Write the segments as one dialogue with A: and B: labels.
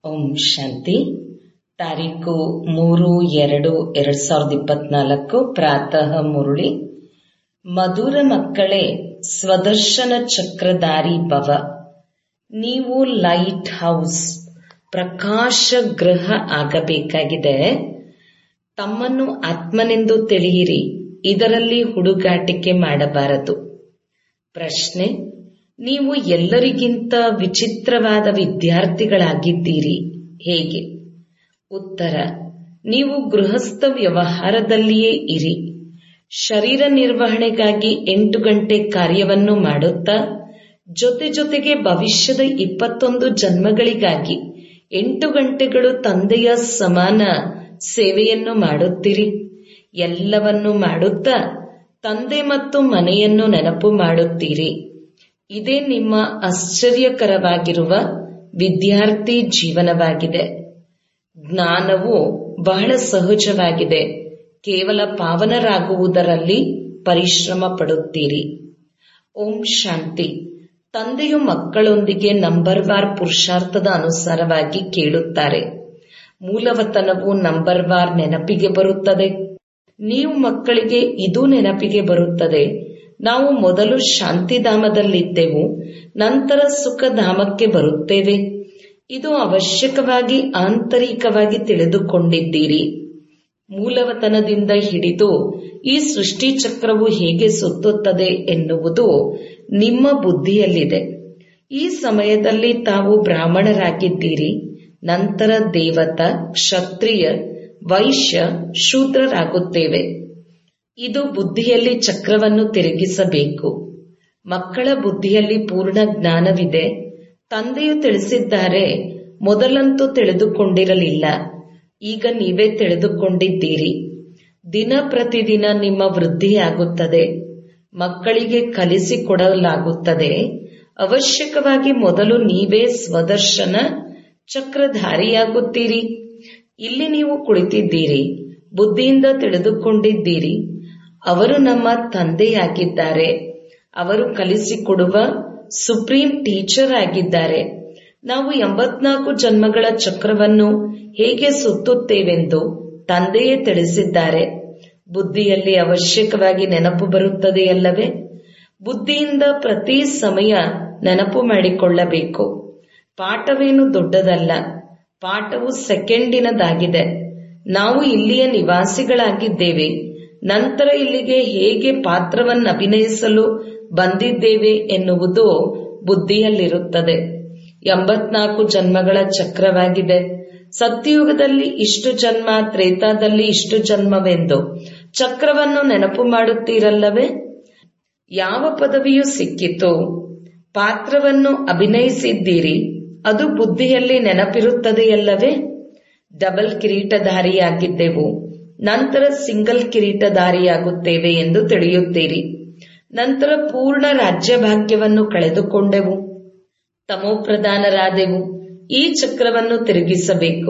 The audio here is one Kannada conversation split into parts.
A: ಓಂ ಶಾಂತಿ ತಾರೀಕು ಮೂರು ಎರಡು ಎರಡ್ ಸಾವಿರದ ಇಪ್ಪತ್ನಾಲ್ಕು ಪ್ರಾತಃ ಮುರುಳಿ ಮಧುರ ಮಕ್ಕಳೇ ಸ್ವದರ್ಶನ ಚಕ್ರಧಾರಿ ಭವ ನೀವು ಲೈಟ್ ಹೌಸ್ ಪ್ರಕಾಶ ಗೃಹ ಆಗಬೇಕಾಗಿದೆ ತಮ್ಮನ್ನು ಆತ್ಮನೆಂದು ತಿಳಿಯಿರಿ ಇದರಲ್ಲಿ ಹುಡುಗಾಟಿಕೆ ಮಾಡಬಾರದು ಪ್ರಶ್ನೆ ನೀವು ಎಲ್ಲರಿಗಿಂತ ವಿಚಿತ್ರವಾದ ವಿದ್ಯಾರ್ಥಿಗಳಾಗಿದ್ದೀರಿ ಹೇಗೆ ಉತ್ತರ ನೀವು ಗೃಹಸ್ಥ ವ್ಯವಹಾರದಲ್ಲಿಯೇ ಇರಿ ಶರೀರ ನಿರ್ವಹಣೆಗಾಗಿ ಎಂಟು ಗಂಟೆ ಕಾರ್ಯವನ್ನು ಮಾಡುತ್ತಾ ಜೊತೆ ಜೊತೆಗೆ ಭವಿಷ್ಯದ ಇಪ್ಪತ್ತೊಂದು ಜನ್ಮಗಳಿಗಾಗಿ ಎಂಟು ಗಂಟೆಗಳು ತಂದೆಯ ಸಮಾನ ಸೇವೆಯನ್ನು ಮಾಡುತ್ತೀರಿ ಎಲ್ಲವನ್ನು ಮಾಡುತ್ತಾ ತಂದೆ ಮತ್ತು ಮನೆಯನ್ನು ನೆನಪು ಮಾಡುತ್ತೀರಿ ಇದೇ ನಿಮ್ಮ ಆಶ್ಚರ್ಯಕರವಾಗಿರುವ ವಿದ್ಯಾರ್ಥಿ ಜೀವನವಾಗಿದೆ ಜ್ಞಾನವು ಬಹಳ ಸಹಜವಾಗಿದೆ ಕೇವಲ ಪಾವನರಾಗುವುದರಲ್ಲಿ ಪರಿಶ್ರಮ ಪಡುತ್ತೀರಿ ಓಂ ಶಾಂತಿ ತಂದೆಯು ಮಕ್ಕಳೊಂದಿಗೆ ನಂಬರ್ ವಾರ್ ಪುರುಷಾರ್ಥದ ಅನುಸಾರವಾಗಿ ಕೇಳುತ್ತಾರೆ ಮೂಲವತನವು ನಂಬರ್ ವಾರ್ ನೆನಪಿಗೆ ಬರುತ್ತದೆ ನೀವು ಮಕ್ಕಳಿಗೆ ಇದು ನೆನಪಿಗೆ ಬರುತ್ತದೆ ನಾವು ಮೊದಲು ಶಾಂತಿಧಾಮದಲ್ಲಿದ್ದೆವು ನಂತರ ಸುಖಧಾಮಕ್ಕೆ ಬರುತ್ತೇವೆ ಇದು ಅವಶ್ಯಕವಾಗಿ ಆಂತರಿಕವಾಗಿ ತಿಳಿದುಕೊಂಡಿದ್ದೀರಿ ಮೂಲವತನದಿಂದ ಹಿಡಿದು ಈ ಸೃಷ್ಟಿ ಚಕ್ರವು ಹೇಗೆ ಸುತ್ತುತ್ತದೆ ಎನ್ನುವುದು ನಿಮ್ಮ ಬುದ್ಧಿಯಲ್ಲಿದೆ ಈ ಸಮಯದಲ್ಲಿ ತಾವು ಬ್ರಾಹ್ಮಣರಾಗಿದ್ದೀರಿ ನಂತರ ದೇವತ ಕ್ಷತ್ರಿಯ ವೈಶ್ಯ ಶೂದ್ರರಾಗುತ್ತೇವೆ ಇದು ಬುದ್ಧಿಯಲ್ಲಿ ಚಕ್ರವನ್ನು ತಿರುಗಿಸಬೇಕು ಮಕ್ಕಳ ಬುದ್ಧಿಯಲ್ಲಿ ಪೂರ್ಣ ಜ್ಞಾನವಿದೆ ತಂದೆಯು ತಿಳಿಸಿದ್ದಾರೆ ಮೊದಲಂತೂ ತಿಳಿದುಕೊಂಡಿರಲಿಲ್ಲ ಈಗ ನೀವೇ ತಿಳಿದುಕೊಂಡಿದ್ದೀರಿ ದಿನ ಪ್ರತಿದಿನ ನಿಮ್ಮ ವೃದ್ಧಿಯಾಗುತ್ತದೆ ಮಕ್ಕಳಿಗೆ ಕಲಿಸಿಕೊಡಲಾಗುತ್ತದೆ ಅವಶ್ಯಕವಾಗಿ ಮೊದಲು ನೀವೇ ಸ್ವದರ್ಶನ ಚಕ್ರಧಾರಿಯಾಗುತ್ತೀರಿ ಇಲ್ಲಿ ನೀವು ಕುಳಿತಿದ್ದೀರಿ ಬುದ್ಧಿಯಿಂದ ತಿಳಿದುಕೊಂಡಿದ್ದೀರಿ ಅವರು ನಮ್ಮ ತಂದೆಯಾಗಿದ್ದಾರೆ ಅವರು ಕಲಿಸಿಕೊಡುವ ಸುಪ್ರೀಂ ಟೀಚರ್ ಆಗಿದ್ದಾರೆ ನಾವು ಎಂಬತ್ನಾಲ್ಕು ಜನ್ಮಗಳ ಚಕ್ರವನ್ನು ಹೇಗೆ ಸುತ್ತುತ್ತೇವೆಂದು ತಂದೆಯೇ ತಿಳಿಸಿದ್ದಾರೆ ಬುದ್ಧಿಯಲ್ಲಿ ಅವಶ್ಯಕವಾಗಿ ನೆನಪು ಬರುತ್ತದೆಯಲ್ಲವೇ ಬುದ್ಧಿಯಿಂದ ಪ್ರತಿ ಸಮಯ ನೆನಪು ಮಾಡಿಕೊಳ್ಳಬೇಕು ಪಾಠವೇನು ದೊಡ್ಡದಲ್ಲ ಪಾಠವು ಸೆಕೆಂಡಿನದಾಗಿದೆ ನಾವು ಇಲ್ಲಿಯ ನಿವಾಸಿಗಳಾಗಿದ್ದೇವೆ ನಂತರ ಇಲ್ಲಿಗೆ ಹೇಗೆ ಪಾತ್ರವನ್ನು ಅಭಿನಯಿಸಲು ಬಂದಿದ್ದೇವೆ ಎನ್ನುವುದು ಬುದ್ಧಿಯಲ್ಲಿರುತ್ತದೆ ಎಂಬತ್ನಾಲ್ಕು ಜನ್ಮಗಳ ಚಕ್ರವಾಗಿದೆ ಸತ್ಯಯುಗದಲ್ಲಿ ಇಷ್ಟು ಜನ್ಮ ತ್ರೇತಾದಲ್ಲಿ ಇಷ್ಟು ಜನ್ಮವೆಂದು ಚಕ್ರವನ್ನು ನೆನಪು ಮಾಡುತ್ತೀರಲ್ಲವೇ ಯಾವ ಪದವಿಯು ಸಿಕ್ಕಿತು ಪಾತ್ರವನ್ನು ಅಭಿನಯಿಸಿದ್ದೀರಿ ಅದು ಬುದ್ಧಿಯಲ್ಲಿ ನೆನಪಿರುತ್ತದೆಯಲ್ಲವೇ ಡಬಲ್ ಕಿರೀಟಧಾರಿಯಾಗಿದ್ದೆವು ನಂತರ ಸಿಂಗಲ್ ಕಿರೀಟಧಾರಿಯಾಗುತ್ತೇವೆ ಎಂದು ತಿಳಿಯುತ್ತೀರಿ ನಂತರ ಪೂರ್ಣ ರಾಜ್ಯಭಾಗ್ಯವನ್ನು ಕಳೆದುಕೊಂಡೆವು ತಮೋಪ್ರಧಾನರಾದೆವು ಈ ಚಕ್ರವನ್ನು ತಿರುಗಿಸಬೇಕು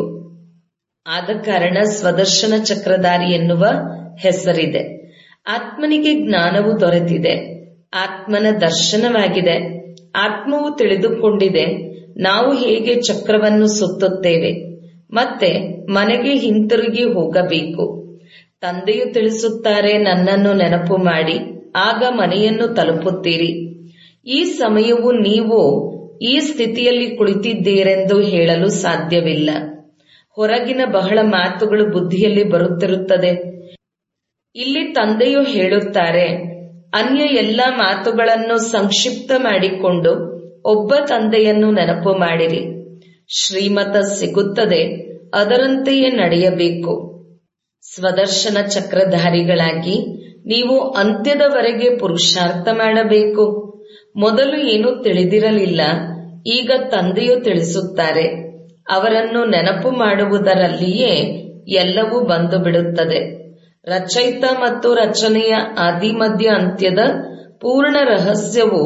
A: ಆದ ಕಾರಣ ಸ್ವದರ್ಶನ ಚಕ್ರಧಾರಿ ಎನ್ನುವ ಹೆಸರಿದೆ ಆತ್ಮನಿಗೆ ಜ್ಞಾನವು ದೊರೆತಿದೆ ಆತ್ಮನ ದರ್ಶನವಾಗಿದೆ ಆತ್ಮವು ತಿಳಿದುಕೊಂಡಿದೆ ನಾವು ಹೇಗೆ ಚಕ್ರವನ್ನು ಸುತ್ತುತ್ತೇವೆ ಮತ್ತೆ ಮನೆಗೆ ಹಿಂತಿರುಗಿ ಹೋಗಬೇಕು ತಂದೆಯು ತಿಳಿಸುತ್ತಾರೆ ನನ್ನನ್ನು ನೆನಪು ಮಾಡಿ ಆಗ ಮನೆಯನ್ನು ತಲುಪುತ್ತೀರಿ ಈ ಸಮಯವು ನೀವು ಈ ಸ್ಥಿತಿಯಲ್ಲಿ ಕುಳಿತಿದ್ದೀರೆಂದು ಹೇಳಲು ಸಾಧ್ಯವಿಲ್ಲ ಹೊರಗಿನ ಬಹಳ ಮಾತುಗಳು ಬುದ್ಧಿಯಲ್ಲಿ ಬರುತ್ತಿರುತ್ತದೆ ಇಲ್ಲಿ ತಂದೆಯು ಹೇಳುತ್ತಾರೆ ಅನ್ಯ ಎಲ್ಲ ಮಾತುಗಳನ್ನು ಸಂಕ್ಷಿಪ್ತ ಮಾಡಿಕೊಂಡು ಒಬ್ಬ ತಂದೆಯನ್ನು ನೆನಪು ಮಾಡಿರಿ ಶ್ರೀಮತ ಸಿಗುತ್ತದೆ ಅದರಂತೆಯೇ ನಡೆಯಬೇಕು ಸ್ವದರ್ಶನ ಚಕ್ರಧಾರಿಗಳಾಗಿ ನೀವು ಅಂತ್ಯದವರೆಗೆ ಪುರುಷಾರ್ಥ ಮಾಡಬೇಕು ಮೊದಲು ಏನೂ ತಿಳಿದಿರಲಿಲ್ಲ ಈಗ ತಂದೆಯು ತಿಳಿಸುತ್ತಾರೆ ಅವರನ್ನು ನೆನಪು ಮಾಡುವುದರಲ್ಲಿಯೇ ಎಲ್ಲವೂ ಬಂದು ಬಿಡುತ್ತದೆ ರಚಯಿತ ಮತ್ತು ರಚನೆಯ ಆದಿ ಮಧ್ಯ ಅಂತ್ಯದ ಪೂರ್ಣ ರಹಸ್ಯವು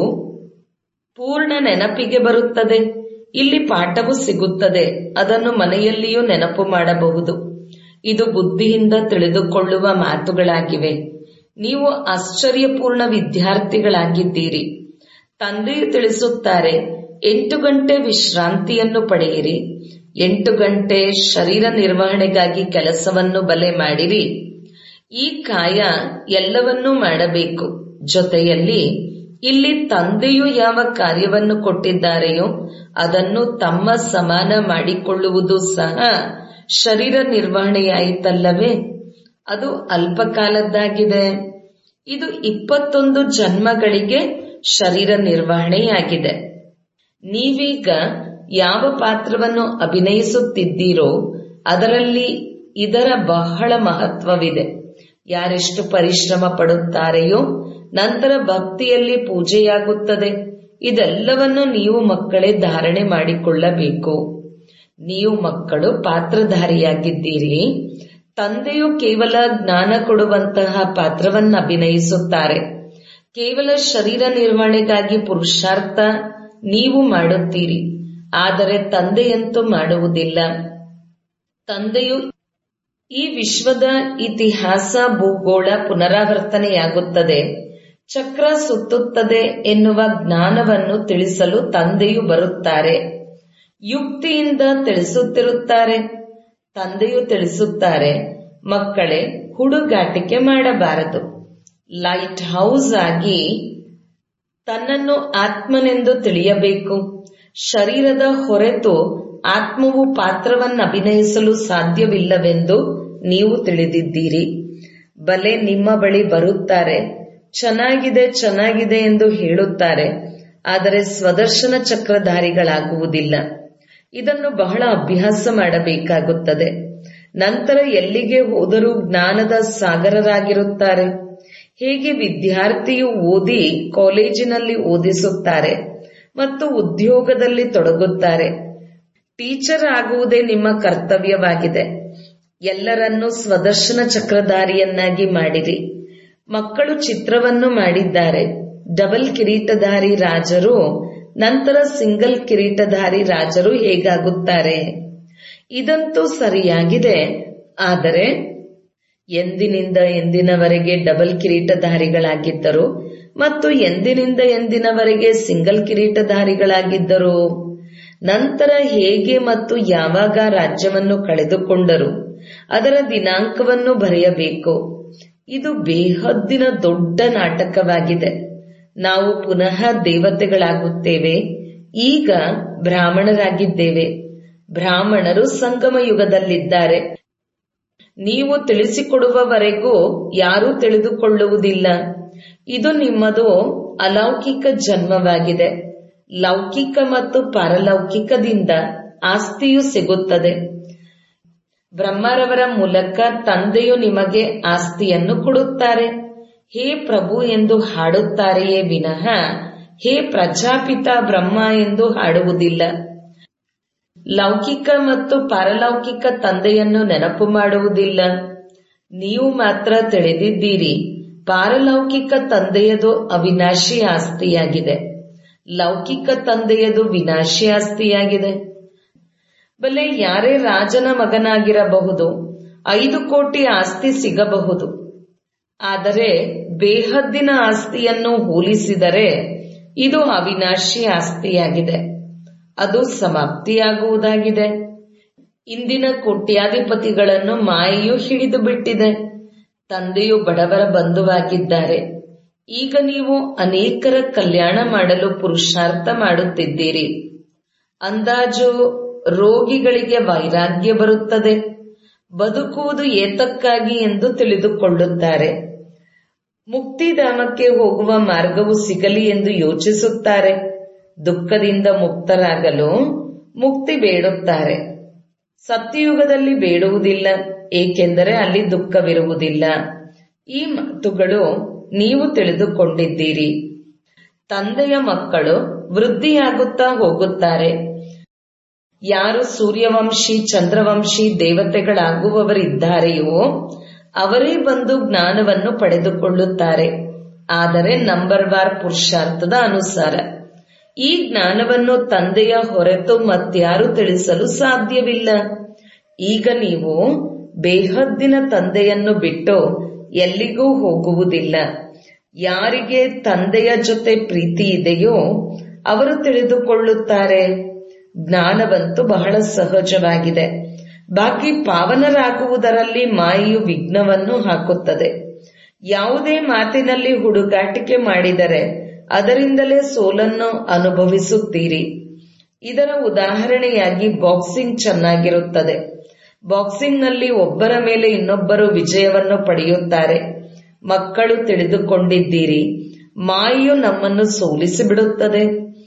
A: ಪೂರ್ಣ ನೆನಪಿಗೆ ಬರುತ್ತದೆ ಇಲ್ಲಿ ಪಾಠವು ಸಿಗುತ್ತದೆ ಅದನ್ನು ಮನೆಯಲ್ಲಿಯೂ ನೆನಪು ಮಾಡಬಹುದು ಇದು ಬುದ್ಧಿಯಿಂದ ತಿಳಿದುಕೊಳ್ಳುವ ಮಾತುಗಳಾಗಿವೆ ನೀವು ಆಶ್ಚರ್ಯಪೂರ್ಣ ವಿದ್ಯಾರ್ಥಿಗಳಾಗಿದ್ದೀರಿ ತಂದೆಯು ತಿಳಿಸುತ್ತಾರೆ ಎಂಟು ಗಂಟೆ ವಿಶ್ರಾಂತಿಯನ್ನು ಪಡೆಯಿರಿ ಎಂಟು ಗಂಟೆ ಶರೀರ ನಿರ್ವಹಣೆಗಾಗಿ ಕೆಲಸವನ್ನು ಬಲೆ ಮಾಡಿರಿ ಈ ಕಾಯ ಎಲ್ಲವನ್ನೂ ಮಾಡಬೇಕು ಜೊತೆಯಲ್ಲಿ ಇಲ್ಲಿ ತಂದೆಯು ಯಾವ ಕಾರ್ಯವನ್ನು ಕೊಟ್ಟಿದ್ದಾರೆಯೋ ಅದನ್ನು ತಮ್ಮ ಸಮಾನ ಮಾಡಿಕೊಳ್ಳುವುದು ಸಹ ಶರೀರ ನಿರ್ವಹಣೆಯಾಯಿತಲ್ಲವೇ ಅದು ಅಲ್ಪಕಾಲದ್ದಾಗಿದೆ ಇದು ಇಪ್ಪತ್ತೊಂದು ಜನ್ಮಗಳಿಗೆ ಶರೀರ ನಿರ್ವಹಣೆಯಾಗಿದೆ ನೀವೀಗ ಯಾವ ಪಾತ್ರವನ್ನು ಅಭಿನಯಿಸುತ್ತಿದ್ದೀರೋ ಅದರಲ್ಲಿ ಇದರ ಬಹಳ ಮಹತ್ವವಿದೆ ಯಾರೆಷ್ಟು ಪರಿಶ್ರಮ ಪಡುತ್ತಾರೆಯೋ ನಂತರ ಭಕ್ತಿಯಲ್ಲಿ ಪೂಜೆಯಾಗುತ್ತದೆ ಇದೆಲ್ಲವನ್ನು ನೀವು ಮಕ್ಕಳೇ ಧಾರಣೆ ಮಾಡಿಕೊಳ್ಳಬೇಕು ನೀವು ಮಕ್ಕಳು ಪಾತ್ರಧಾರಿಯಾಗಿದ್ದೀರಿ ತಂದೆಯು ಕೇವಲ ಜ್ಞಾನ ಕೊಡುವಂತಹ ಪಾತ್ರವನ್ನು ಅಭಿನಯಿಸುತ್ತಾರೆ ಕೇವಲ ಶರೀರ ನಿರ್ವಹಣೆಗಾಗಿ ಪುರುಷಾರ್ಥ ನೀವು ಮಾಡುತ್ತೀರಿ ಆದರೆ ತಂದೆಯಂತೂ ಮಾಡುವುದಿಲ್ಲ ತಂದೆಯು ಈ ವಿಶ್ವದ ಇತಿಹಾಸ ಭೂಗೋಳ ಪುನರಾವರ್ತನೆಯಾಗುತ್ತದೆ ಚಕ್ರ ಸುತ್ತುತ್ತದೆ ಎನ್ನುವ ಜ್ಞಾನವನ್ನು ತಿಳಿಸಲು ತಂದೆಯು ಬರುತ್ತಾರೆ ಯುಕ್ತಿಯಿಂದ ತಿಳಿಸುತ್ತಿರುತ್ತಾರೆ ತಂದೆಯು ತಿಳಿಸುತ್ತಾರೆ ಮಕ್ಕಳೇ ಹುಡುಗಾಟಿಕೆ ಮಾಡಬಾರದು ಲೈಟ್ ಹೌಸ್ ಆಗಿ ತನ್ನನ್ನು ಆತ್ಮನೆಂದು ತಿಳಿಯಬೇಕು ಶರೀರದ ಹೊರತು ಆತ್ಮವು ಪಾತ್ರವನ್ನು ಅಭಿನಯಿಸಲು ಸಾಧ್ಯವಿಲ್ಲವೆಂದು ನೀವು ತಿಳಿದಿದ್ದೀರಿ ಬಲೆ ನಿಮ್ಮ ಬಳಿ ಬರುತ್ತಾರೆ ಚೆನ್ನಾಗಿದೆ ಚೆನ್ನಾಗಿದೆ ಎಂದು ಹೇಳುತ್ತಾರೆ ಆದರೆ ಸ್ವದರ್ಶನ ಚಕ್ರಧಾರಿಗಳಾಗುವುದಿಲ್ಲ ಇದನ್ನು ಬಹಳ ಅಭ್ಯಾಸ ಮಾಡಬೇಕಾಗುತ್ತದೆ ನಂತರ ಎಲ್ಲಿಗೆ ಹೋದರೂ ಜ್ಞಾನದ ಸಾಗರರಾಗಿರುತ್ತಾರೆ ಹೇಗೆ ವಿದ್ಯಾರ್ಥಿಯು ಓದಿ ಕಾಲೇಜಿನಲ್ಲಿ ಓದಿಸುತ್ತಾರೆ ಮತ್ತು ಉದ್ಯೋಗದಲ್ಲಿ ತೊಡಗುತ್ತಾರೆ ಟೀಚರ್ ಆಗುವುದೇ ನಿಮ್ಮ ಕರ್ತವ್ಯವಾಗಿದೆ ಎಲ್ಲರನ್ನೂ ಸ್ವದರ್ಶನ ಚಕ್ರಧಾರಿಯನ್ನಾಗಿ ಮಾಡಿರಿ ಮಕ್ಕಳು ಚಿತ್ರವನ್ನು ಮಾಡಿದ್ದಾರೆ ಡಬಲ್ ಕಿರೀಟಧಾರಿ ರಾಜರು ನಂತರ ಸಿಂಗಲ್ ಕಿರೀಟಧಾರಿ ರಾಜರು ಹೇಗಾಗುತ್ತಾರೆ ಇದಂತೂ ಸರಿಯಾಗಿದೆ ಆದರೆ ಎಂದಿನಿಂದ ಎಂದಿನವರೆಗೆ ಡಬಲ್ ಕಿರೀಟಧಾರಿಗಳಾಗಿದ್ದರು ಮತ್ತು ಎಂದಿನಿಂದ ಎಂದಿನವರೆಗೆ ಸಿಂಗಲ್ ಕಿರೀಟಧಾರಿಗಳಾಗಿದ್ದರು ನಂತರ ಹೇಗೆ ಮತ್ತು ಯಾವಾಗ ರಾಜ್ಯವನ್ನು ಕಳೆದುಕೊಂಡರು ಅದರ ದಿನಾಂಕವನ್ನು ಬರೆಯಬೇಕು ಇದು ಬೇಹದ್ದಿನ ದೊಡ್ಡ ನಾಟಕವಾಗಿದೆ ನಾವು ಪುನಃ ದೇವತೆಗಳಾಗುತ್ತೇವೆ ಈಗ ಬ್ರಾಹ್ಮಣರಾಗಿದ್ದೇವೆ ಬ್ರಾಹ್ಮಣರು ಸಂಗಮ ಯುಗದಲ್ಲಿದ್ದಾರೆ ನೀವು ತಿಳಿಸಿಕೊಡುವವರೆಗೂ ಯಾರೂ ತಿಳಿದುಕೊಳ್ಳುವುದಿಲ್ಲ ಇದು ನಿಮ್ಮದು ಅಲೌಕಿಕ ಜನ್ಮವಾಗಿದೆ ಲೌಕಿಕ ಮತ್ತು ಪಾರಲೌಕಿಕದಿಂದ ಆಸ್ತಿಯು ಸಿಗುತ್ತದೆ ಬ್ರಹ್ಮರವರ ಮೂಲಕ ತಂದೆಯು ನಿಮಗೆ ಆಸ್ತಿಯನ್ನು ಕೊಡುತ್ತಾರೆ ಹೇ ಪ್ರಭು ಎಂದು ಹಾಡುತ್ತಾರೆಯೇ ವಿನಃ ಹೇ ಪ್ರಜಾಪಿತ ಬ್ರಹ್ಮ ಎಂದು ಹಾಡುವುದಿಲ್ಲ ಲೌಕಿಕ ಮತ್ತು ಪಾರಲೌಕಿಕ ತಂದೆಯನ್ನು ನೆನಪು ಮಾಡುವುದಿಲ್ಲ ನೀವು ಮಾತ್ರ ತಿಳಿದಿದ್ದೀರಿ ಪಾರಲೌಕಿಕ ತಂದೆಯದು ಅವಿನಾಶಿ ಆಸ್ತಿಯಾಗಿದೆ ಲೌಕಿಕ ತಂದೆಯದು ವಿನಾಶಿ ಆಸ್ತಿಯಾಗಿದೆ ಬಲೆ ಯಾರೇ ರಾಜನ ಮಗನಾಗಿರಬಹುದು ಐದು ಕೋಟಿ ಆಸ್ತಿ ಸಿಗಬಹುದು ಆದರೆ ಬೇಹದ್ದಿನ ಆಸ್ತಿಯನ್ನು ಹೋಲಿಸಿದರೆ ಇದು ಅವಿನಾಶಿ ಆಸ್ತಿಯಾಗಿದೆ ಅದು ಸಮಾಪ್ತಿಯಾಗುವುದಾಗಿದೆ ಇಂದಿನ ಕೋಟ್ಯಾಧಿಪತಿಗಳನ್ನು ಮಾಯೆಯು ಹಿಡಿದು ಬಿಟ್ಟಿದೆ ತಂದೆಯು ಬಡವರ ಬಂಧುವಾಗಿದ್ದಾರೆ ಈಗ ನೀವು ಅನೇಕರ ಕಲ್ಯಾಣ ಮಾಡಲು ಪುರುಷಾರ್ಥ ಮಾಡುತ್ತಿದ್ದೀರಿ ಅಂದಾಜು ರೋಗಿಗಳಿಗೆ ವೈರಾಗ್ಯ ಬರುತ್ತದೆ ಬದುಕುವುದು ಏತಕ್ಕಾಗಿ ಎಂದು ತಿಳಿದುಕೊಳ್ಳುತ್ತಾರೆ ಮುಕ್ತಿಧಾಮಕ್ಕೆ ಹೋಗುವ ಮಾರ್ಗವು ಸಿಗಲಿ ಎಂದು ಯೋಚಿಸುತ್ತಾರೆ ದುಃಖದಿಂದ ಮುಕ್ತರಾಗಲು ಮುಕ್ತಿ ಬೇಡುತ್ತಾರೆ ಸತ್ಯಯುಗದಲ್ಲಿ ಬೇಡುವುದಿಲ್ಲ ಏಕೆಂದರೆ ಅಲ್ಲಿ ದುಃಖವಿರುವುದಿಲ್ಲ ಈ ಮಾತುಗಳು ನೀವು ತಿಳಿದುಕೊಂಡಿದ್ದೀರಿ ತಂದೆಯ ಮಕ್ಕಳು ವೃದ್ಧಿಯಾಗುತ್ತಾ ಹೋಗುತ್ತಾರೆ ಯಾರು ಸೂರ್ಯವಂಶಿ ಚಂದ್ರವಂಶಿ ದೇವತೆಗಳಾಗುವವರಿದ್ದಾರೆಯೋ ಅವರೇ ಬಂದು ಜ್ಞಾನವನ್ನು ಪಡೆದುಕೊಳ್ಳುತ್ತಾರೆ ಆದರೆ ನಂಬರ್ ವಾರ್ ಪುರುಷಾರ್ಥದ ಅನುಸಾರ ಈ ಜ್ಞಾನವನ್ನು ತಂದೆಯ ಹೊರತು ಮತ್ಯಾರು ತಿಳಿಸಲು ಸಾಧ್ಯವಿಲ್ಲ ಈಗ ನೀವು ಬೇಹದ್ದಿನ ತಂದೆಯನ್ನು ಬಿಟ್ಟು ಎಲ್ಲಿಗೂ ಹೋಗುವುದಿಲ್ಲ ಯಾರಿಗೆ ತಂದೆಯ ಜೊತೆ ಪ್ರೀತಿ ಇದೆಯೋ ಅವರು ತಿಳಿದುಕೊಳ್ಳುತ್ತಾರೆ ಜ್ಞಾನವಂತೂ ಬಹಳ ಸಹಜವಾಗಿದೆ ಬಾಕಿ ಪಾವನರಾಗುವುದರಲ್ಲಿ ಮಾಯೆಯು ವಿಘ್ನವನ್ನು ಹಾಕುತ್ತದೆ ಯಾವುದೇ ಮಾತಿನಲ್ಲಿ ಹುಡುಗಾಟಿಕೆ ಮಾಡಿದರೆ ಅದರಿಂದಲೇ ಸೋಲನ್ನು ಅನುಭವಿಸುತ್ತೀರಿ ಇದರ ಉದಾಹರಣೆಯಾಗಿ ಬಾಕ್ಸಿಂಗ್ ಚೆನ್ನಾಗಿರುತ್ತದೆ ಬಾಕ್ಸಿಂಗ್ನಲ್ಲಿ ಒಬ್ಬರ ಮೇಲೆ ಇನ್ನೊಬ್ಬರು ವಿಜಯವನ್ನು ಪಡೆಯುತ್ತಾರೆ ಮಕ್ಕಳು ತಿಳಿದುಕೊಂಡಿದ್ದೀರಿ ಮಾಯೆಯು ನಮ್ಮನ್ನು ಸೋಲಿಸಿಬಿಡುತ್ತದೆ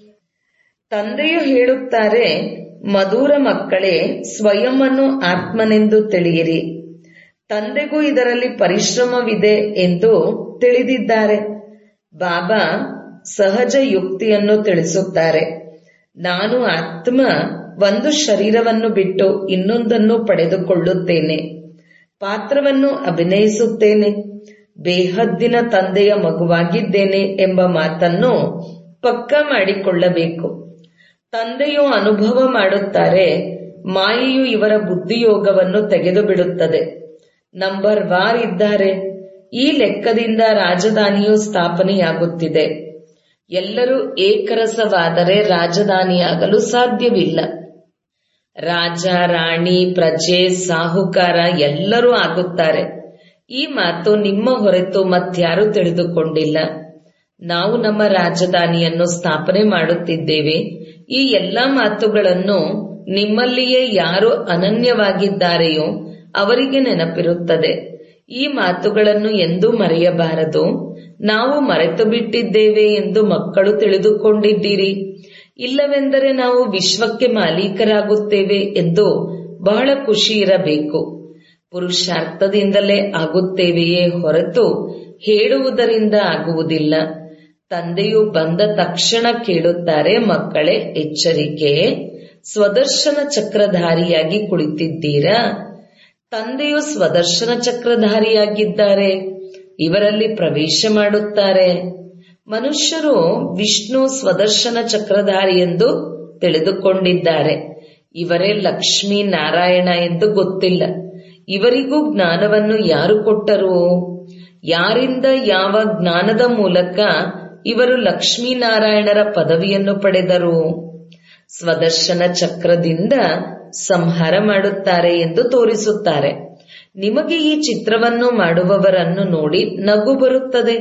A: ತಂದೆಯು ಹೇಳುತ್ತಾರೆ ಮಧುರ ಮಕ್ಕಳೇ ಸ್ವಯಂವನ್ನು ಆತ್ಮನೆಂದು ತಿಳಿಯಿರಿ ತಂದೆಗೂ ಇದರಲ್ಲಿ ಪರಿಶ್ರಮವಿದೆ ಎಂದು ತಿಳಿದಿದ್ದಾರೆ ಬಾಬಾ ಸಹಜ ಯುಕ್ತಿಯನ್ನು ತಿಳಿಸುತ್ತಾರೆ ನಾನು ಆತ್ಮ ಒಂದು ಶರೀರವನ್ನು ಬಿಟ್ಟು ಇನ್ನೊಂದನ್ನು ಪಡೆದುಕೊಳ್ಳುತ್ತೇನೆ ಪಾತ್ರವನ್ನು ಅಭಿನಯಿಸುತ್ತೇನೆ ಬೇಹದ್ದಿನ ತಂದೆಯ ಮಗುವಾಗಿದ್ದೇನೆ ಎಂಬ ಮಾತನ್ನು ಪಕ್ಕ ಮಾಡಿಕೊಳ್ಳಬೇಕು ತಂದೆಯು ಅನುಭವ ಮಾಡುತ್ತಾರೆ ಮಾಯೆಯು ಇವರ ಬುದ್ಧಿಯೋಗವನ್ನು ತೆಗೆದು ಬಿಡುತ್ತದೆ ನಂಬರ್ ವಾರ್ ಇದ್ದಾರೆ ಈ ಲೆಕ್ಕದಿಂದ ರಾಜಧಾನಿಯು ಸ್ಥಾಪನೆಯಾಗುತ್ತಿದೆ ಎಲ್ಲರೂ ಏಕರಸವಾದರೆ ರಾಜಧಾನಿಯಾಗಲು ಸಾಧ್ಯವಿಲ್ಲ ರಾಜ ರಾಣಿ ಪ್ರಜೆ ಸಾಹುಕಾರ ಎಲ್ಲರೂ ಆಗುತ್ತಾರೆ ಈ ಮಾತು ನಿಮ್ಮ ಹೊರತು ಮತ್ಯಾರೂ ತಿಳಿದುಕೊಂಡಿಲ್ಲ ನಾವು ನಮ್ಮ ರಾಜಧಾನಿಯನ್ನು ಸ್ಥಾಪನೆ ಮಾಡುತ್ತಿದ್ದೇವೆ ಈ ಎಲ್ಲಾ ಮಾತುಗಳನ್ನು ನಿಮ್ಮಲ್ಲಿಯೇ ಯಾರು ಅನನ್ಯವಾಗಿದ್ದಾರೆಯೋ ಅವರಿಗೆ ನೆನಪಿರುತ್ತದೆ ಈ ಮಾತುಗಳನ್ನು ಎಂದೂ ಮರೆಯಬಾರದು ನಾವು ಮರೆತು ಬಿಟ್ಟಿದ್ದೇವೆ ಎಂದು ಮಕ್ಕಳು ತಿಳಿದುಕೊಂಡಿದ್ದೀರಿ ಇಲ್ಲವೆಂದರೆ ನಾವು ವಿಶ್ವಕ್ಕೆ ಮಾಲೀಕರಾಗುತ್ತೇವೆ ಎಂದು ಬಹಳ ಖುಷಿ ಇರಬೇಕು ಪುರುಷಾರ್ಥದಿಂದಲೇ ಆಗುತ್ತೇವೆಯೇ ಹೊರತು ಹೇಳುವುದರಿಂದ ಆಗುವುದಿಲ್ಲ ತಂದೆಯು ಬಂದ ತಕ್ಷಣ ಕೇಳುತ್ತಾರೆ ಮಕ್ಕಳೇ ಎಚ್ಚರಿಕೆ ಸ್ವದರ್ಶನ ಚಕ್ರಧಾರಿಯಾಗಿ ಕುಳಿತಿದ್ದೀರಾ ತಂದೆಯು ಸ್ವದರ್ಶನ ಚಕ್ರಧಾರಿಯಾಗಿದ್ದಾರೆ ಇವರಲ್ಲಿ ಪ್ರವೇಶ ಮಾಡುತ್ತಾರೆ ಮನುಷ್ಯರು ವಿಷ್ಣು ಸ್ವದರ್ಶನ ಚಕ್ರಧಾರಿ ಎಂದು ತಿಳಿದುಕೊಂಡಿದ್ದಾರೆ ಇವರೇ ಲಕ್ಷ್ಮೀ ನಾರಾಯಣ ಎಂದು ಗೊತ್ತಿಲ್ಲ ಇವರಿಗೂ ಜ್ಞಾನವನ್ನು ಯಾರು ಕೊಟ್ಟರು ಯಾರಿಂದ ಯಾವ ಜ್ಞಾನದ ಮೂಲಕ ಇವರು ಲಕ್ಷ್ಮೀನಾರಾಯಣರ ಪದವಿಯನ್ನು ಪಡೆದರು ಸ್ವದರ್ಶನ ಚಕ್ರದಿಂದ ಸಂಹಾರ ಮಾಡುತ್ತಾರೆ ಎಂದು ತೋರಿಸುತ್ತಾರೆ ನಿಮಗೆ ಈ ಚಿತ್ರವನ್ನು ಮಾಡುವವರನ್ನು ನೋಡಿ ನಗು ಬರುತ್ತದೆ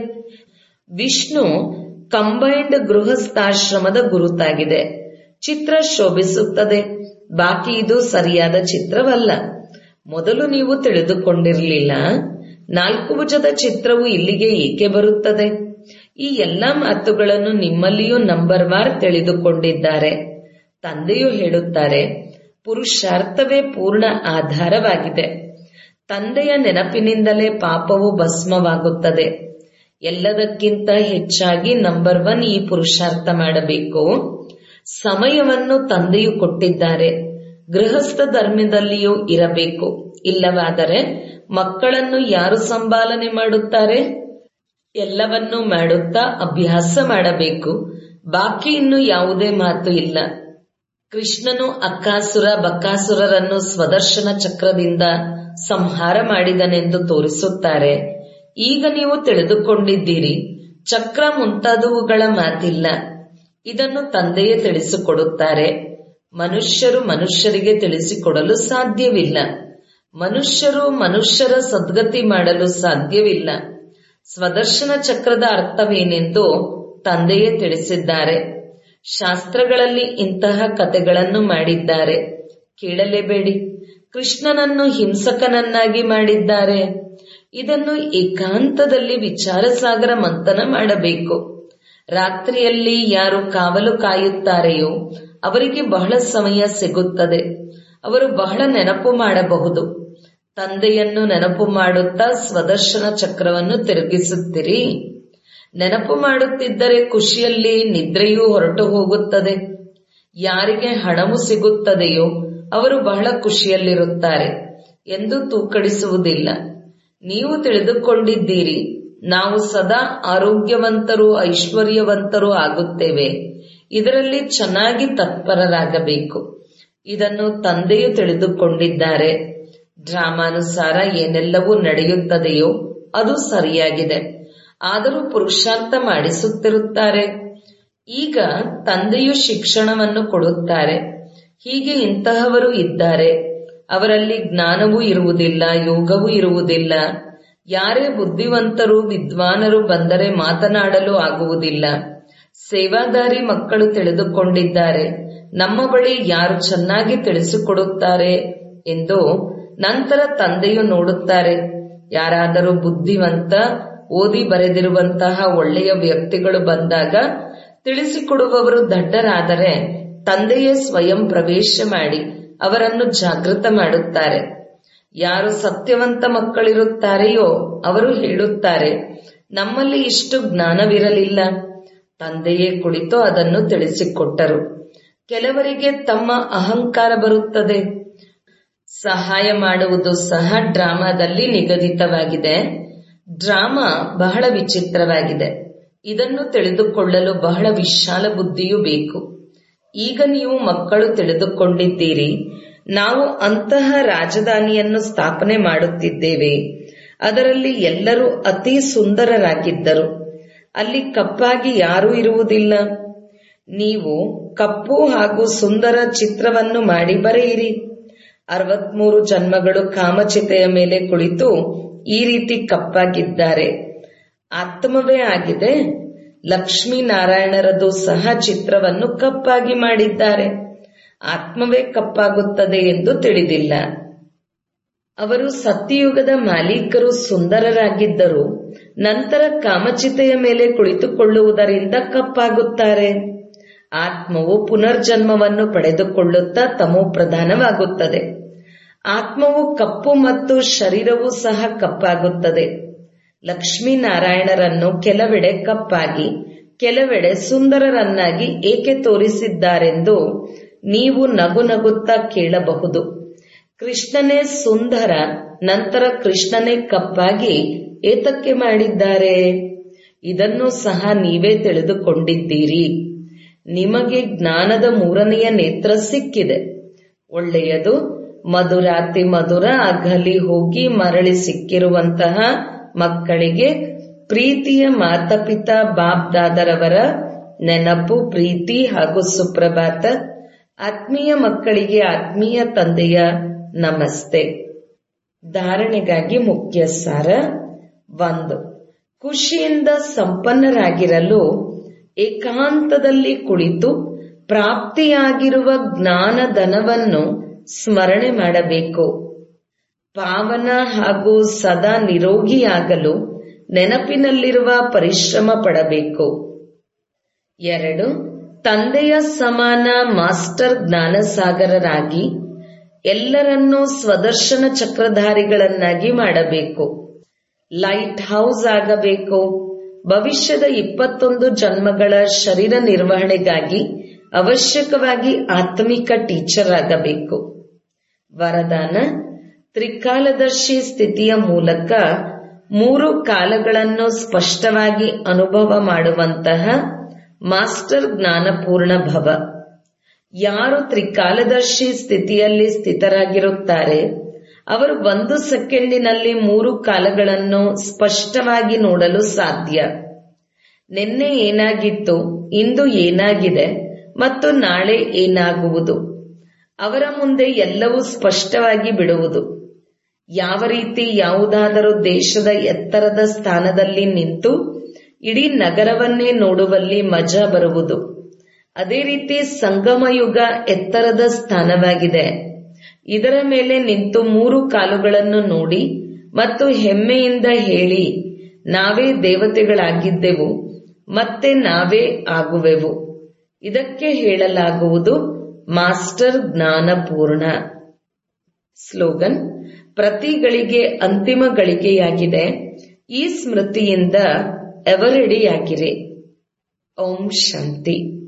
A: ವಿಷ್ಣು ಕಂಬೈನ್ಡ್ ಗೃಹಸ್ಥಾಶ್ರಮದ ಗುರುತಾಗಿದೆ ಚಿತ್ರ ಶೋಭಿಸುತ್ತದೆ ಬಾಕಿ ಇದು ಸರಿಯಾದ ಚಿತ್ರವಲ್ಲ ಮೊದಲು ನೀವು ತಿಳಿದುಕೊಂಡಿರಲಿಲ್ಲ ನಾಲ್ಕು ಭುಜದ ಚಿತ್ರವು ಇಲ್ಲಿಗೆ ಏಕೆ ಬರುತ್ತದೆ ಈ ಎಲ್ಲಾ ಮಾತುಗಳನ್ನು ನಿಮ್ಮಲ್ಲಿಯೂ ನಂಬರ್ ವಾರ್ ತಿಳಿದುಕೊಂಡಿದ್ದಾರೆ ತಂದೆಯು ಹೇಳುತ್ತಾರೆ ಪುರುಷಾರ್ಥವೇ ಪೂರ್ಣ ಆಧಾರವಾಗಿದೆ ತಂದೆಯ ನೆನಪಿನಿಂದಲೇ ಪಾಪವು ಭಸ್ಮವಾಗುತ್ತದೆ ಎಲ್ಲದಕ್ಕಿಂತ ಹೆಚ್ಚಾಗಿ ನಂಬರ್ ಒನ್ ಈ ಪುರುಷಾರ್ಥ ಮಾಡಬೇಕು ಸಮಯವನ್ನು ತಂದೆಯು ಕೊಟ್ಟಿದ್ದಾರೆ ಗೃಹಸ್ಥ ಧರ್ಮದಲ್ಲಿಯೂ ಇರಬೇಕು ಇಲ್ಲವಾದರೆ ಮಕ್ಕಳನ್ನು ಯಾರು ಸಂಪಾಲನೆ ಮಾಡುತ್ತಾರೆ ಎಲ್ಲವನ್ನೂ ಮಾಡುತ್ತಾ ಅಭ್ಯಾಸ ಮಾಡಬೇಕು ಬಾಕಿ ಇನ್ನು ಯಾವುದೇ ಮಾತು ಇಲ್ಲ ಕೃಷ್ಣನು ಅಕ್ಕಾಸುರ ಬಕ್ಕಾಸುರರನ್ನು ಸ್ವದರ್ಶನ ಚಕ್ರದಿಂದ ಸಂಹಾರ ಮಾಡಿದನೆಂದು ತೋರಿಸುತ್ತಾರೆ ಈಗ ನೀವು ತಿಳಿದುಕೊಂಡಿದ್ದೀರಿ ಚಕ್ರ ಮುಂತಾದವುಗಳ ಮಾತಿಲ್ಲ ಇದನ್ನು ತಂದೆಯೇ ತಿಳಿಸಿಕೊಡುತ್ತಾರೆ ಮನುಷ್ಯರು ಮನುಷ್ಯರಿಗೆ ತಿಳಿಸಿಕೊಡಲು ಸಾಧ್ಯವಿಲ್ಲ ಮನುಷ್ಯರು ಮನುಷ್ಯರ ಸದ್ಗತಿ ಮಾಡಲು ಸಾಧ್ಯವಿಲ್ಲ ಸ್ವದರ್ಶನ ಚಕ್ರದ ಅರ್ಥವೇನೆಂದು ತಂದೆಯೇ ತಿಳಿಸಿದ್ದಾರೆ ಶಾಸ್ತ್ರಗಳಲ್ಲಿ ಇಂತಹ ಕಥೆಗಳನ್ನು ಮಾಡಿದ್ದಾರೆ ಕೇಳಲೇಬೇಡಿ ಕೃಷ್ಣನನ್ನು ಹಿಂಸಕನನ್ನಾಗಿ ಮಾಡಿದ್ದಾರೆ ಇದನ್ನು ಏಕಾಂತದಲ್ಲಿ ವಿಚಾರ ಸಾಗರ ಮಂಥನ ಮಾಡಬೇಕು ರಾತ್ರಿಯಲ್ಲಿ ಯಾರು ಕಾವಲು ಕಾಯುತ್ತಾರೆಯೋ ಅವರಿಗೆ ಬಹಳ ಸಮಯ ಸಿಗುತ್ತದೆ ಅವರು ಬಹಳ ನೆನಪು ಮಾಡಬಹುದು ತಂದೆಯನ್ನು ನೆನಪು ಮಾಡುತ್ತಾ ಸ್ವದರ್ಶನ ಚಕ್ರವನ್ನು ತಿರುಗಿಸುತ್ತೀರಿ ನೆನಪು ಮಾಡುತ್ತಿದ್ದರೆ ಖುಷಿಯಲ್ಲಿ ನಿದ್ರೆಯೂ ಹೊರಟು ಹೋಗುತ್ತದೆ ಯಾರಿಗೆ ಹಣವು ಸಿಗುತ್ತದೆಯೋ ಅವರು ಬಹಳ ಖುಷಿಯಲ್ಲಿರುತ್ತಾರೆ ಎಂದು ತೂಕಡಿಸುವುದಿಲ್ಲ ನೀವು ತಿಳಿದುಕೊಂಡಿದ್ದೀರಿ ನಾವು ಸದಾ ಆರೋಗ್ಯವಂತರು ಐಶ್ವರ್ಯವಂತರು ಆಗುತ್ತೇವೆ ಇದರಲ್ಲಿ ಚೆನ್ನಾಗಿ ತತ್ಪರರಾಗಬೇಕು ಇದನ್ನು ತಂದೆಯು ತಿಳಿದುಕೊಂಡಿದ್ದಾರೆ ಡ್ರಾಮಾನುಸಾರ ಏನೆಲ್ಲವೂ ನಡೆಯುತ್ತದೆಯೋ ಅದು ಸರಿಯಾಗಿದೆ ಆದರೂ ಪುರುಷಾರ್ಥ ಮಾಡಿಸುತ್ತಿರುತ್ತಾರೆ ಈಗ ತಂದೆಯು ಶಿಕ್ಷಣವನ್ನು ಕೊಡುತ್ತಾರೆ ಹೀಗೆ ಇಂತಹವರು ಇದ್ದಾರೆ ಅವರಲ್ಲಿ ಜ್ಞಾನವೂ ಇರುವುದಿಲ್ಲ ಯೋಗವೂ ಇರುವುದಿಲ್ಲ ಯಾರೇ ಬುದ್ಧಿವಂತರು ವಿದ್ವಾನರು ಬಂದರೆ ಮಾತನಾಡಲು ಆಗುವುದಿಲ್ಲ ಸೇವಾದಾರಿ ಮಕ್ಕಳು ತಿಳಿದುಕೊಂಡಿದ್ದಾರೆ ನಮ್ಮ ಬಳಿ ಯಾರು ಚೆನ್ನಾಗಿ ತಿಳಿಸಿಕೊಡುತ್ತಾರೆ ಎಂದು ನಂತರ ತಂದೆಯು ನೋಡುತ್ತಾರೆ ಯಾರಾದರೂ ಬುದ್ಧಿವಂತ ಓದಿ ಬರೆದಿರುವಂತಹ ಒಳ್ಳೆಯ ವ್ಯಕ್ತಿಗಳು ಬಂದಾಗ ತಿಳಿಸಿಕೊಡುವವರು ದಡ್ಡರಾದರೆ ತಂದೆಯೇ ಸ್ವಯಂ ಪ್ರವೇಶ ಮಾಡಿ ಅವರನ್ನು ಜಾಗೃತ ಮಾಡುತ್ತಾರೆ ಯಾರು ಸತ್ಯವಂತ ಮಕ್ಕಳಿರುತ್ತಾರೆಯೋ ಅವರು ಹೇಳುತ್ತಾರೆ ನಮ್ಮಲ್ಲಿ ಇಷ್ಟು ಜ್ಞಾನವಿರಲಿಲ್ಲ ತಂದೆಯೇ ಕುಳಿತು ಅದನ್ನು ತಿಳಿಸಿಕೊಟ್ಟರು ಕೆಲವರಿಗೆ ತಮ್ಮ ಅಹಂಕಾರ ಬರುತ್ತದೆ ಸಹಾಯ ಮಾಡುವುದು ಸಹ ಡ್ರಾಮಾದಲ್ಲಿ ನಿಗದಿತವಾಗಿದೆ ಡ್ರಾಮಾ ಬಹಳ ವಿಚಿತ್ರವಾಗಿದೆ ಇದನ್ನು ತಿಳಿದುಕೊಳ್ಳಲು ಬಹಳ ವಿಶಾಲ ಬುದ್ಧಿಯೂ ಬೇಕು ಈಗ ನೀವು ಮಕ್ಕಳು ತಿಳಿದುಕೊಂಡಿದ್ದೀರಿ ನಾವು ಅಂತಹ ರಾಜಧಾನಿಯನ್ನು ಸ್ಥಾಪನೆ ಮಾಡುತ್ತಿದ್ದೇವೆ ಅದರಲ್ಲಿ ಎಲ್ಲರೂ ಅತಿ ಸುಂದರರಾಗಿದ್ದರು ಅಲ್ಲಿ ಕಪ್ಪಾಗಿ ಯಾರೂ ಇರುವುದಿಲ್ಲ ನೀವು ಕಪ್ಪು ಹಾಗೂ ಸುಂದರ ಚಿತ್ರವನ್ನು ಮಾಡಿ ಬರೆಯಿರಿ ಅರವತ್ಮೂರು ಜನ್ಮಗಳು ಕಾಮಚಿತೆಯ ಮೇಲೆ ಕುಳಿತು ಈ ರೀತಿ ಕಪ್ಪಾಗಿದ್ದಾರೆ ಆತ್ಮವೇ ಆಗಿದೆ ಲಕ್ಷ್ಮೀನಾರಾಯಣರದು ಸಹ ಚಿತ್ರವನ್ನು ಕಪ್ಪಾಗಿ ಮಾಡಿದ್ದಾರೆ ಆತ್ಮವೇ ಕಪ್ಪಾಗುತ್ತದೆ ಎಂದು ತಿಳಿದಿಲ್ಲ ಅವರು ಸತ್ಯಯುಗದ ಮಾಲೀಕರು ಸುಂದರರಾಗಿದ್ದರು ನಂತರ ಕಾಮಚಿತೆಯ ಮೇಲೆ ಕುಳಿತುಕೊಳ್ಳುವುದರಿಂದ ಕಪ್ಪಾಗುತ್ತಾರೆ ಆತ್ಮವು ಪುನರ್ಜನ್ಮವನ್ನು ಪಡೆದುಕೊಳ್ಳುತ್ತಾ ತಮೋ ಪ್ರಧಾನವಾಗುತ್ತದೆ ಆತ್ಮವು ಕಪ್ಪು ಮತ್ತು ಶರೀರವೂ ಸಹ ಕಪ್ಪಾಗುತ್ತದೆ ಲಕ್ಷ್ಮೀನಾರಾಯಣರನ್ನು ಕೆಲವೆಡೆ ಕಪ್ಪಾಗಿ ಕೆಲವೆಡೆ ಸುಂದರರನ್ನಾಗಿ ಏಕೆ ತೋರಿಸಿದ್ದಾರೆಂದು ನೀವು ನಗು ನಗುತ್ತಾ ಕೇಳಬಹುದು ಕೃಷ್ಣನೇ ಸುಂದರ ನಂತರ ಕೃಷ್ಣನೇ ಕಪ್ಪಾಗಿ ಏತಕ್ಕೆ ಮಾಡಿದ್ದಾರೆ ಇದನ್ನು ಸಹ ನೀವೇ ತಿಳಿದುಕೊಂಡಿದ್ದೀರಿ ನಿಮಗೆ ಜ್ಞಾನದ ಮೂರನೆಯ ನೇತ್ರ ಸಿಕ್ಕಿದೆ ಒಳ್ಳೆಯದು ಮಧುರಾತಿ ಮಧುರ ಅಗಲಿ ಹೋಗಿ ಮರಳಿ ಸಿಕ್ಕಿರುವಂತಹ ಮಕ್ಕಳಿಗೆ ಪ್ರೀತಿಯ ಮಾತಪಿತಾ ಬಾಪ್ ದಾದರವರ ನೆನಪು ಪ್ರೀತಿ ಹಾಗೂ ಸುಪ್ರಭಾತ ಆತ್ಮೀಯ ಮಕ್ಕಳಿಗೆ ಆತ್ಮೀಯ ತಂದೆಯ ನಮಸ್ತೆ ಧಾರಣೆಗಾಗಿ ಮುಖ್ಯ ಸಾರ ಒಂದು ಖುಷಿಯಿಂದ ಸಂಪನ್ನರಾಗಿರಲು ಏಕಾಂತದಲ್ಲಿ ಕುಳಿತು ಪ್ರಾಪ್ತಿಯಾಗಿರುವ ಜ್ಞಾನಧನವನ್ನು ಸ್ಮರಣೆ ಮಾಡಬೇಕು ಪಾವನ ಹಾಗೂ ಸದಾ ನಿರೋಗಿಯಾಗಲು ನೆನಪಿನಲ್ಲಿರುವ ಪರಿಶ್ರಮ ಪಡಬೇಕು ಎರಡು ತಂದೆಯ ಸಮಾನ ಮಾಸ್ಟರ್ ಜ್ಞಾನಸಾಗರರಾಗಿ ಎಲ್ಲರನ್ನೂ ಸ್ವದರ್ಶನ ಚಕ್ರಧಾರಿಗಳನ್ನಾಗಿ ಮಾಡಬೇಕು ಲೈಟ್ ಹೌಸ್ ಆಗಬೇಕು ಭವಿಷ್ಯದ ಇಪ್ಪತ್ತೊಂದು ಜನ್ಮಗಳ ಶರೀರ ನಿರ್ವಹಣೆಗಾಗಿ ಅವಶ್ಯಕವಾಗಿ ಆತ್ಮಿಕ ಟೀಚರ್ ಆಗಬೇಕು ವರದಾನ ತ್ರಿಕಾಲದರ್ಶಿ ಸ್ಥಿತಿಯ ಮೂಲಕ ಮೂರು ಕಾಲಗಳನ್ನು ಸ್ಪಷ್ಟವಾಗಿ ಅನುಭವ ಮಾಡುವಂತಹ ಮಾಸ್ಟರ್ ಜ್ಞಾನಪೂರ್ಣ ಭವ ಯಾರು ತ್ರಿಕಾಲದರ್ಶಿ ಸ್ಥಿತಿಯಲ್ಲಿ ಸ್ಥಿತರಾಗಿರುತ್ತಾರೆ ಅವರು ಒಂದು ಸೆಕೆಂಡಿನಲ್ಲಿ ಮೂರು ಕಾಲಗಳನ್ನು ಸ್ಪಷ್ಟವಾಗಿ ನೋಡಲು ಸಾಧ್ಯ ನಿನ್ನೆ ಏನಾಗಿತ್ತು ಇಂದು ಏನಾಗಿದೆ ಮತ್ತು ನಾಳೆ ಏನಾಗುವುದು ಅವರ ಮುಂದೆ ಎಲ್ಲವೂ ಸ್ಪಷ್ಟವಾಗಿ ಬಿಡುವುದು ಯಾವ ರೀತಿ ಯಾವುದಾದರೂ ದೇಶದ ಎತ್ತರದ ಸ್ಥಾನದಲ್ಲಿ ನಿಂತು ಇಡೀ ನಗರವನ್ನೇ ನೋಡುವಲ್ಲಿ ಮಜಾ ಬರುವುದು ಅದೇ ರೀತಿ ಸಂಗಮಯುಗ ಎತ್ತರದ ಸ್ಥಾನವಾಗಿದೆ ಇದರ ಮೇಲೆ ನಿಂತು ಮೂರು ಕಾಲುಗಳನ್ನು ನೋಡಿ ಮತ್ತು ಹೆಮ್ಮೆಯಿಂದ ಹೇಳಿ ನಾವೇ ದೇವತೆಗಳಾಗಿದ್ದೆವು ಮತ್ತೆ ನಾವೇ ಆಗುವೆವು ಇದಕ್ಕೆ ಹೇಳಲಾಗುವುದು ಮಾಸ್ಟರ್ ಜ್ಞಾನಪೂರ್ಣ ಸ್ಲೋಗನ್ ಪ್ರತಿ ಗಳಿಗೆ ಅಂತಿಮ ಗಳಿಗೆಯಾಗಿದೆ ಈ ಸ್ಮೃತಿಯಿಂದ ಎವರೆಡಿಯಾಗಿರಿ ಓಂ ಶಾಂತಿ